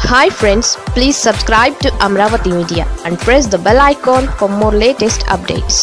hi friends please subscribe to Amaravati media and press the bell icon for more latest updates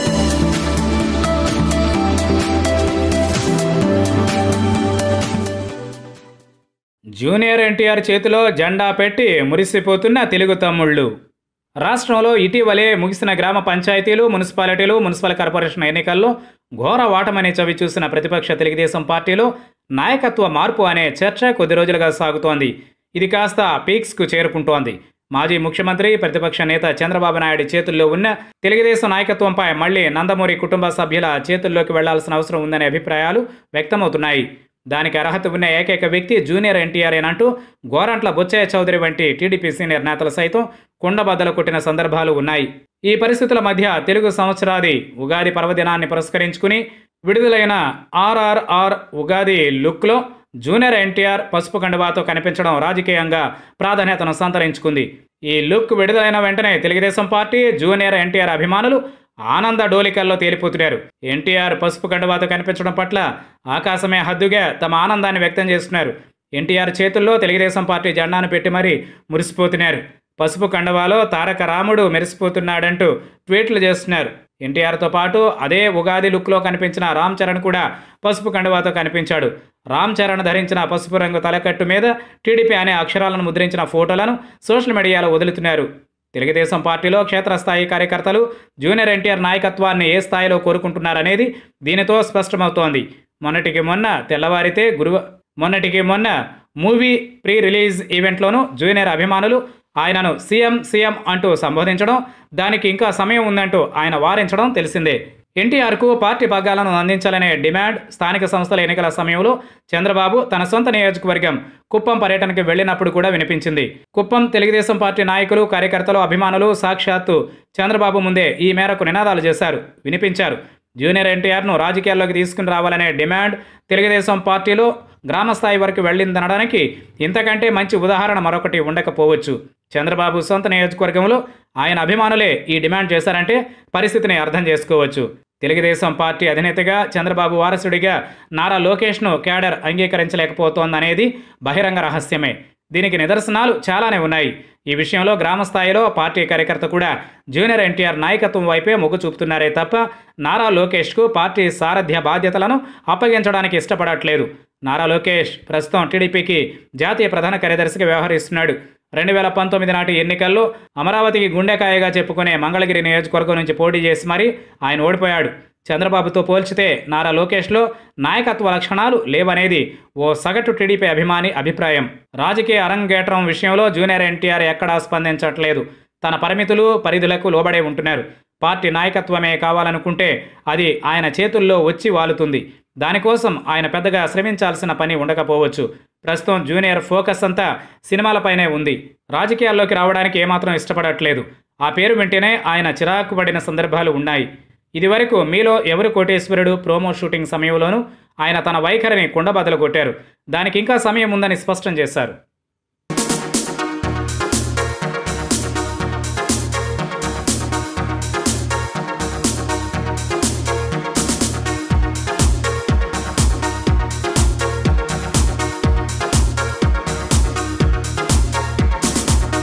junior NTR చేతిలో జెండా పెట్టి మురిసిపోతున్న తెలుగు తమ్ముళ్ళు రాష్ట్రంలో ఇటీవలే ముగిసిన గ్రామ పంచాయతీలు మున్సిపాలిటీలు మున్సిపల్ కార్పొరేషన్ ఎన్నికల్లో ఘోర వాటమని చవి చూసిన ప్రతిపక్ష తెలుగుదేశం పార్టీలో నాయకత్వ మార్పు అనే చర్చ కొద్ది రోజులుగా సాగుతోంది ఇది కాస్త పీక్స్కు చేరుకుంటోంది మాజీ ముఖ్యమంత్రి ప్రతిపక్ష నేత చంద్రబాబు నాయుడు చేతుల్లో ఉన్న తెలుగుదేశం నాయకత్వంపై మళ్లీ నందమూరి కుటుంబ సభ్యుల చేతుల్లోకి వెళ్లాల్సిన అవసరం ఉందనే అభిప్రాయాలు వ్యక్తమవుతున్నాయి దానికి అర్హత ఉన్న ఏకైక వ్యక్తి జూనియర్ ఎన్టీఆర్ అంటూ గోరంట్ల బుచ్చయ్య చౌదరి వంటి టీడీపీ సీనియర్ నేతలు సైతం కుండబద్దలు కొట్టిన సందర్భాలు ఉన్నాయి ఈ పరిస్థితుల మధ్య తెలుగు సంవత్సరాది ఉగాది పర్వదినాన్ని పురస్కరించుకుని విడుదలైన ఆర్ఆర్ఆర్ ఉగాది లుక్లో జూనియర్ ఎన్టీఆర్ పసుపు కండువాతో కనిపించడం రాజకీయంగా ప్రాధాన్యతను సంతరించుకుంది ఈ లుక్ విడుదలైన వెంటనే తెలుగుదేశం పార్టీ జూనియర్ ఎన్టీఆర్ అభిమానులు ఆనంద డోలికల్లో తేలిపోతున్నారు ఎన్టీఆర్ పసుపు కండువాతో కనిపించడం పట్ల ఆకాశమే హద్దుగా తమ ఆనందాన్ని వ్యక్తం చేస్తున్నారు ఎన్టీఆర్ చేతుల్లో తెలుగుదేశం పార్టీ జెండాను పెట్టి మరీ మురిసిపోతున్నారు పసుపు కండవాలో తారక రాముడు మెరిసిపోతున్నాడంటూ ట్వీట్లు చేస్తున్నారు ఎన్టీఆర్తో పాటు అదే ఉగాది లుక్లో కనిపించిన రామ్ చరణ్ కూడా పసుపు కండువాతో కనిపించాడు రామ్ చరణ్ ధరించిన పసుపు రంగు తలకట్టు మీద టీడీపీ అనే అక్షరాలను ముద్రించిన ఫోటోలను సోషల్ మీడియాలో వదులుతున్నారు తెలుగుదేశం పార్టీలో క్షేత్రస్థాయి కార్యకర్తలు జూనియర్ ఎన్టీఆర్ నాయకత్వాన్ని ఏ స్థాయిలో కోరుకుంటున్నారనేది దీనితో స్పష్టమవుతోంది మొన్నటికి మొన్న తెల్లవారితే గురువ మొన్నటికి మొన్న మూవీ ప్రీ రిలీజ్ ఈవెంట్లోనూ జూనియర్ అభిమానులు ఆయనను సీఎం సీఎం అంటూ సంబోధించడం దానికి ఇంకా సమయం ఉందంటూ ఆయన వారించడం తెలిసిందే ఎన్టీఆర్కు పార్టీ పగ్గాలను అందించాలనే డిమాండ్ స్థానిక సంస్థల ఎన్నికల సమయంలో చంద్రబాబు తన సొంత నియోజకవర్గం కుప్పం పర్యటనకి వెళ్ళినప్పుడు కూడా వినిపించింది కుప్పం తెలుగుదేశం పార్టీ నాయకులు కార్యకర్తలు అభిమానులు సాక్షాత్తు చంద్రబాబు ముందే ఈ మేరకు నినాదాలు చేశారు వినిపించారు జూనియర్ ఎన్టీఆర్ను రాజకీయాల్లోకి తీసుకుని రావాలనే డిమాండ్ తెలుగుదేశం పార్టీలో గ్రామస్థాయి వరకు వెళ్ళిందనడానికి ఇంతకంటే మంచి ఉదాహరణ మరొకటి ఉండకపోవచ్చు చంద్రబాబు సొంత నియోజకవర్గంలో ఆయన అభిమానులే ఈ డిమాండ్ చేశారంటే పరిస్థితిని అర్థం చేసుకోవచ్చు తెలుగుదేశం పార్టీ అధినేతగా చంద్రబాబు వారసుడిగా నారా లోకేష్ను క్యాడర్ అంగీకరించలేకపోతోందనేది బహిరంగ రహస్యమే దీనికి నిదర్శనాలు చాలానే ఉన్నాయి ఈ విషయంలో గ్రామస్థాయిలో పార్టీ కార్యకర్త కూడా జూనియర్ ఎన్టీఆర్ నాయకత్వం వైపే మొగ్గు చూపుతున్నారే తప్ప నారా లోకేష్కు పార్టీ సారథ్య బాధ్యతలను అప్పగించడానికి ఇష్టపడట్లేదు నారా లోకేష్ ప్రస్తుతం టీడీపీకి జాతీయ ప్రధాన కార్యదర్శిగా వ్యవహరిస్తున్నాడు రెండు వేల పంతొమ్మిది నాటి ఎన్నికల్లో అమరావతికి గుండెకాయగా చెప్పుకునే మంగళగిరి నియోజకవర్గం నుంచి పోటీ చేసి మరీ ఆయన ఓడిపోయాడు చంద్రబాబుతో పోల్చితే నారా లోకేష్లో నాయకత్వ లక్షణాలు లేవనేది ఓ సగటు టీడీపీ అభిమాని అభిప్రాయం రాజకీయ అరంగేట్రం విషయంలో జూనియర్ ఎన్టీఆర్ ఎక్కడా స్పందించట్లేదు తన పరిమితులు పరిధులకు లోబడే ఉంటున్నారు పార్టీ నాయకత్వమే కావాలనుకుంటే అది ఆయన చేతుల్లో వచ్చి వాలుతుంది దానికోసం ఆయన పెద్దగా శ్రమించాల్సిన పని ఉండకపోవచ్చు ప్రస్తుతం జూనియర్ ఫోకస్ అంతా సినిమాలపైనే ఉంది రాజకీయాల్లోకి రావడానికి ఏమాత్రం ఇష్టపడట్లేదు ఆ పేరు వింటేనే ఆయన చిరాకు పడిన సందర్భాలు ఉన్నాయి ఇదివరకు మీలో ఎవరు కోటేశ్వరుడు ప్రోమో షూటింగ్ సమయంలోనూ ఆయన తన వైఖరిని కుండబద్దలు కొట్టారు దానికి ఇంకా సమయం ఉందని స్పష్టం చేశారు